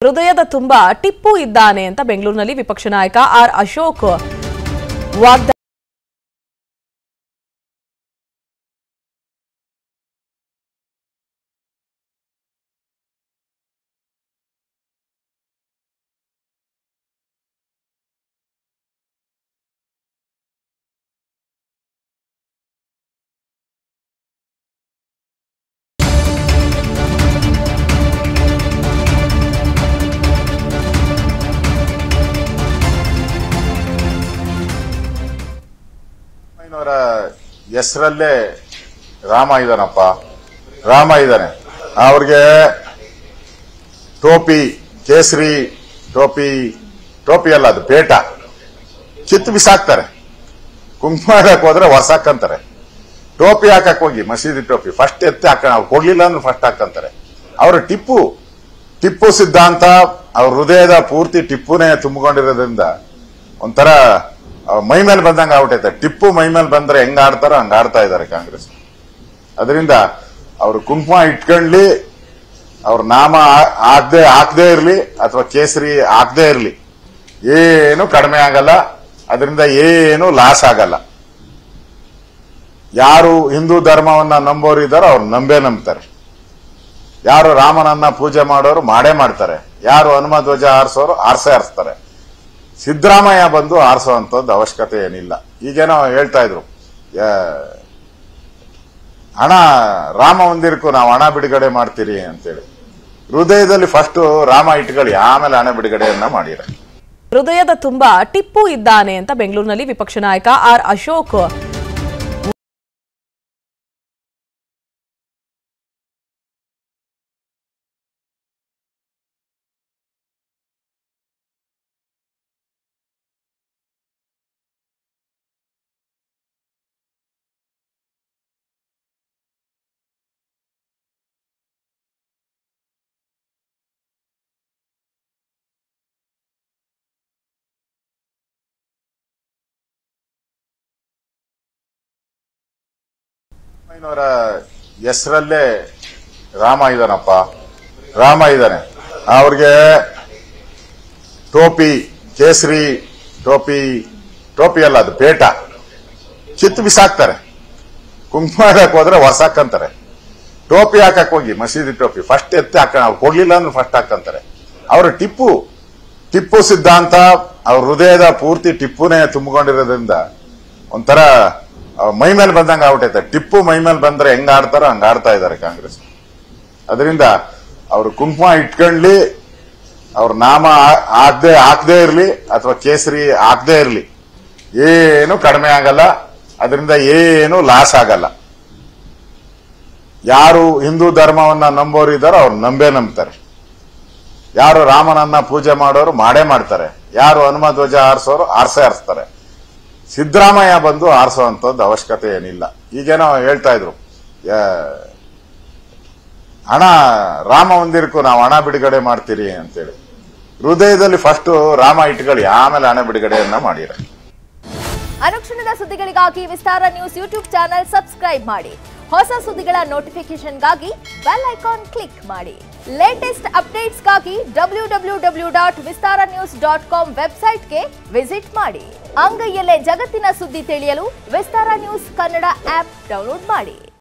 ಹೃದಯದ ತುಂಬ ಟಿಪ್ಪು ಇದ್ದಾನೆ ಅಂತ ಬೆಂಗಳೂರಿನಲ್ಲಿ ವಿಪಕ್ಷ ನಾಯಕ ಆರ್ ಅಶೋಕ್ ವಾಗ್ದಾಳಿ ಅವರ ಹೆಸರಲ್ಲೇ ರಾಮ ಇದಾನಪ್ಪ ರಾಮ ಇದ್ದಾನೆ ಅವ್ರಿಗೆ ಟೋಪಿ ಕೇಸರಿ ಟೋಪಿ ಟೋಪಿ ಅಲ್ಲ ಅದು ಪೇಟ ಕಿತ್ತು ಬಿಸಾಕ್ತಾರೆ ಕುಂಕುಮ ಹಾಕಕ್ ಹೋದ್ರೆ ಹೊರ್ಸಾಕಂತಾರೆ ಟೋಪಿ ಹಾಕಕ್ ಹೋಗಿ ಮಸೀದಿ ಟೋಪಿ ಫಸ್ಟ್ ಎತ್ತಿ ಹಾಕ ನಾವು ಕೊಡ್ಲಿಲ್ಲ ಅಂದ್ರೆ ಫಸ್ಟ್ ಹಾಕಂತಾರೆ ಅವರು ಟಿಪ್ಪು ಟಿಪ್ಪು ಸಿದ್ಧಾಂತ ಅವ್ರ ಹೃದಯದ ಪೂರ್ತಿ ಟಿಪ್ಪುನೇ ತುಂಬಿಕೊಂಡಿರೋದ್ರಿಂದ ಒಂಥರ ಅವ್ರ್ ಮೈ ಮೇಲೆ ಬಂದಂಗ ಆಗ್ಬಿಟ್ಟೈತೆ ಟಿಪ್ಪು ಮೈ ಮೇಲೆ ಬಂದ್ರೆ ಹೆಂಗ್ ಆಡ್ತಾರೋ ಹಂಗ ಆಡ್ತಾ ಇದ್ದಾರೆ ಕಾಂಗ್ರೆಸ್ ಅದರಿಂದ ಅವರು ಕುಂಕುಮ ಇಟ್ಕೊಂಡ್ಲಿ ಅವ್ರ ನಾಮ ಹಾಕದೆ ಹಾಕದೇ ಇರ್ಲಿ ಅಥವಾ ಕೇಸರಿ ಹಾಕದೇ ಇರ್ಲಿ ಏನು ಕಡಿಮೆ ಆಗಲ್ಲ ಅದರಿಂದ ಏನು ಲಾಸ್ ಆಗಲ್ಲ ಯಾರು ಹಿಂದೂ ಧರ್ಮವನ್ನ ನಂಬೋರು ಇದ್ದಾರೋ ಅವ್ರು ನಂಬೇ ನಂಬ್ತಾರೆ ಯಾರು ರಾಮನನ್ನ ಪೂಜೆ ಮಾಡೋರು ಮಾಡೇ ಮಾಡ್ತಾರೆ ಯಾರು ಹನುಮ ಧ್ವಜ ಆರಿಸೋರು ಆರ್ಸೇ ಆರಿಸ್ತಾರೆ ಸಿದ್ದರಾಮಯ್ಯ ಬಂದು ಆರಿಸುವಂತದ್ದು ಅವಶ್ಯಕತೆ ಏನಿಲ್ಲ ಈಗೇನೋ ಹೇಳ್ತಾ ಇದ್ರು ಆ, ಹಣ ರಾಮ ಮಂದಿರಕ್ಕೂ ನಾವು ಹಣ ಬಿಡುಗಡೆ ಮಾಡ್ತೀರಿ ಅಂತೇಳಿ ಹೃದಯದಲ್ಲಿ ಫಸ್ಟ್ ರಾಮ ಇಟ್ಕೊಳ್ಳಿ ಆಮೇಲೆ ಹಣ ಬಿಡುಗಡೆಯನ್ನ ಮಾಡಿರ ಹೃದಯದ ತುಂಬ ಟಿಪ್ಪು ಇದ್ದಾನೆ ಅಂತ ಬೆಂಗಳೂರಿನಲ್ಲಿ ವಿಪಕ್ಷ ನಾಯಕ ಆರ್ ಅಶೋಕ್ ಅವರ ಹೆಸರಲ್ಲೇ ರಾಮ ಇದಾನಪ್ಪ ರಾಮ ಇದ್ದಾನೆ ಅವ್ರಿಗೆ ಟೋಪಿ ಕೇಸರಿ ಟೋಪಿ ಟೋಪಿ ಅಲ್ಲ ಅದು ಪೇಟ ಕಿತ್ತು ಬಿಸಾಕ್ತಾರೆ ಕುಂಕುಮ ಹಾಕಕ್ ಹೋದ್ರೆ ಹೊರ್ಸಾಕಂತಾರೆ ಟೋಪಿ ಹಾಕಕ್ ಹೋಗಿ ಮಸೀದಿ ಟೋಪಿ ಫಸ್ಟ್ ಎತ್ತಿ ಹಾಕ ನಾವು ಕೊಡ್ಲಿಲ್ಲ ಅಂದ್ರೆ ಫಸ್ಟ್ ಹಾಕಂತಾರೆ ಅವರು ಟಿಪ್ಪು ಟಿಪ್ಪು ಸಿದ್ಧಾಂತ ಅವ್ರ ಹೃದಯದ ಪೂರ್ತಿ ಟಿಪ್ಪುನೇ ತುಂಬಿಕೊಂಡಿರೋದ್ರಿಂದ ಒಂಥರ ಅವ್ರ್ ಮೈ ಮೇಲೆ ಬಂದಂಗ ಆಗ್ಬಿಟ್ಟೈತೆ ಟಿಪ್ಪು ಮೈ ಮೇಲೆ ಬಂದ್ರೆ ಹೆಂಗ್ ಆಡ್ತಾರೋ ಹಂಗ ಆಡ್ತಾ ಇದ್ದಾರೆ ಕಾಂಗ್ರೆಸ್ ಅದರಿಂದ ಅವರು ಕುಂಕುಮ ಇಟ್ಕೊಂಡ್ಲಿ ಅವ್ರ ನಾಮ ಹಾಕದೆ ಹಾಕದೇ ಇರ್ಲಿ ಅಥವಾ ಕೇಸರಿ ಹಾಕದೇ ಇರ್ಲಿ ಏನು ಕಡಿಮೆ ಆಗಲ್ಲ ಅದರಿಂದ ಏನು ಲಾಸ್ ಆಗಲ್ಲ ಯಾರು ಹಿಂದೂ ಧರ್ಮವನ್ನ ನಂಬೋರು ಇದ್ದಾರೋ ಅವ್ರು ನಂಬೇ ನಂಬ್ತಾರೆ ಯಾರು ರಾಮನನ್ನ ಪೂಜೆ ಮಾಡೋರು ಮಾಡೇ ಮಾಡ್ತಾರೆ ಯಾರು ಹನುಮ ಧ್ವಜ ಆರಿಸೋರು ಆರ್ಸೇ ಆರಿಸ್ತಾರೆ ಸಿದ್ದರಾಮಯ್ಯ ಬಂದು ಆರಿಸುವಂತದ್ದು ಅವಶ್ಯಕತೆ ಏನಿಲ್ಲ ಈಗೇನೋ ಹೇಳ್ತಾ ಇದ್ರು ಆ, ಹಣ ರಾಮ ಮಂದಿರಕ್ಕೂ ನಾವು ಹಣ ಬಿಡುಗಡೆ ಮಾಡ್ತೀರಿ ಅಂತೇಳಿ ಹೃದಯದಲ್ಲಿ ಫಸ್ಟ್ ರಾಮ ಇಟ್ಕೊಳ್ಳಿ ಆಮೇಲೆ ಹಣ ಬಿಡುಗಡೆಯನ್ನ ಮಾಡಿರ ಅನುಕ್ಷಣದ ಸುದ್ದಿಗಳಿಗಾಗಿ Vistara news YouTube channel subscribe ಮಾಡಿ ಹೊಸ ಸುದ್ದಿಗಳ ನೋಟಿಫಿಕೇಶನ್ಗಾಗಿ ಬೆಲ್ ಐಕಾನ್ ಕ್ಲಿಕ್ ಮಾಡಿ ಲೇಟೆಸ್ಟ್ ಅಪ್ಡೇಟ್ಸ್ಗಾಗಿ W W W dot Vistara news dot com ವೆಬ್ಸೈಟ್ಗೆ ವಿಸಿಟ್ ಮಾಡಿ ಅಂಗೈಯಲ್ಲೇ ಜಗತ್ತಿನ ಸುದ್ದಿ ತಿಳಿಯಲು Vistara news Kannada app download ಮಾಡಿ